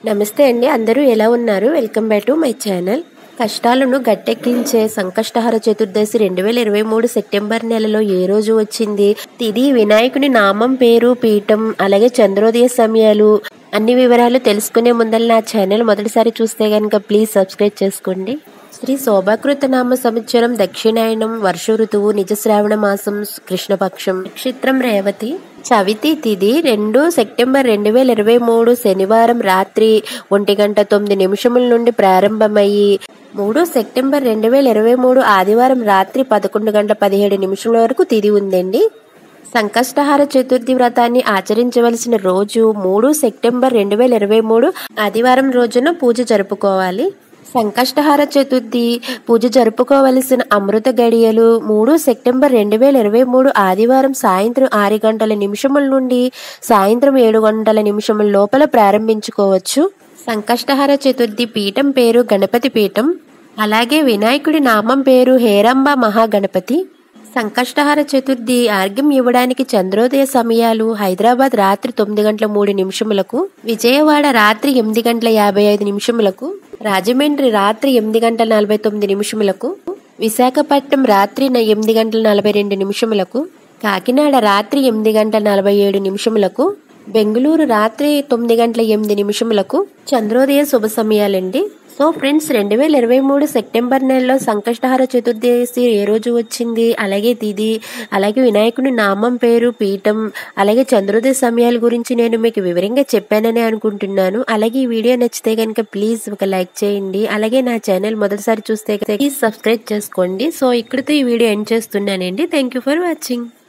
నమస్తే అండి అందరూ ఎలా ఉన్నారు welcome back to my channel కష్టాలను గట్టెక్కించే సంకష్టహర చతుర్దశి రెండు వేల ఇరవై మూడు సెప్టెంబర్ నెలలో ఏ రోజు వచ్చింది తిది వినాయకుని నామం పేరు పీఠం అలాగే చంద్రోదయ సమయాలు అన్ని వివరాలు తెలుసుకునే ముందర నా ఛానల్ మొదటిసారి చూస్తే కనుక ప్లీజ్ సబ్స్క్రైబ్ చేసుకోండి శ్రీ శోభాకృత నామ సంవత్సరం దక్షిణాయనం వర్ష ఋతువు నిజ శ్రావణ మాసం కృష్ణపక్షం నక్షత్రం రేవతి చవితి తిథి రెండు సెప్టెంబర్ రెండు వేల ఇరవై మూడు శనివారం రాత్రి ఒంటి గంట తొమ్మిది నిమిషముల నుండి ప్రారంభమయ్యి మూడు సెప్టెంబర్ రెండు వేల ఇరవై మూడు ఆదివారం రాత్రి పదకొండు గంటల పదిహేడు నిమిషముల వరకు తిథి ఉందండి సంకష్టహార చతుర్థి వ్రతాన్ని ఆచరించవలసిన రోజు మూడు సెప్టెంబర్ రెండు వేల ఇరవై మూడు ఆదివారం రోజున పూజ జరుపుకోవాలి సంకష్టహార చతుర్థి పూజ జరుపుకోవలసిన అమృత గడియలు మూడు సెప్టెంబర్ రెండు వేల ఇరవై మూడు ఆదివారం సాయంత్రం ఆరు గంటల నిమిషముల నుండి సాయంత్రం ఏడు గంటల నిమిషముల లోపల ప్రారంభించుకోవచ్చు సంకష్టహార చతుర్థి పీఠం పేరు గణపతి పీఠం అలాగే వినాయకుడి నామం పేరు హేరంబ మహాగణపతి సంకష్టహార చతుర్థి ఆర్గ్యం ఇవ్వడానికి చంద్రోదయ సమయాలు హైదరాబాద్ రాత్రి తొమ్మిది గంటల మూడు నిమిషములకు విజయవాడ రాత్రి ఎనిమిది గంటల యాభై ఐదు నిమిషములకు రాజమండ్రి రాత్రి ఎనిమిది గంటల నలభై తొమ్మిది నిమిషములకు విశాఖపట్నం రాత్రి న- ఎనిమిది గంటల నలభై రెండు నిమిషములకు కాకినాడ రాత్రి ఎనిమిది గంటల నలభై ఏడు నిమిషములకు బెంగళూరు రాత్రి తొమ్మిది గంటల ఎనిమిది నిమిషములకు చంద్రోదయ శుభ సమయాలండి సో ఫ్రెండ్స్ రెండు వేల ఇరవై మూడు సెప్టెంబర్ నెలలో సంకష్టహార చతుర్దశి ఏ రోజు వచ్చింది అలాగే తిది అలాగే వినాయకుడి నామం పేరు పీఠం అలాగే చంద్రోదయ సమయాల గురించి నేను మీకు వివరంగా చెప్పానని అనుకుంటున్నాను అలాగే ఈ వీడియో నచ్చితే కనుక ప్లీజ్ ఒక లైక్ చేయండి అలాగే నా ఛానల్ మొదటిసారి చూస్తే కనుక ప్లీజ్ సబ్స్క్రైబ్ చేసుకోండి సో ఇక్కడితో ఈ వీడియో ఎండ్ చేస్తున్నానండి థ్యాంక్ యూ ఫర్ వాచింగ్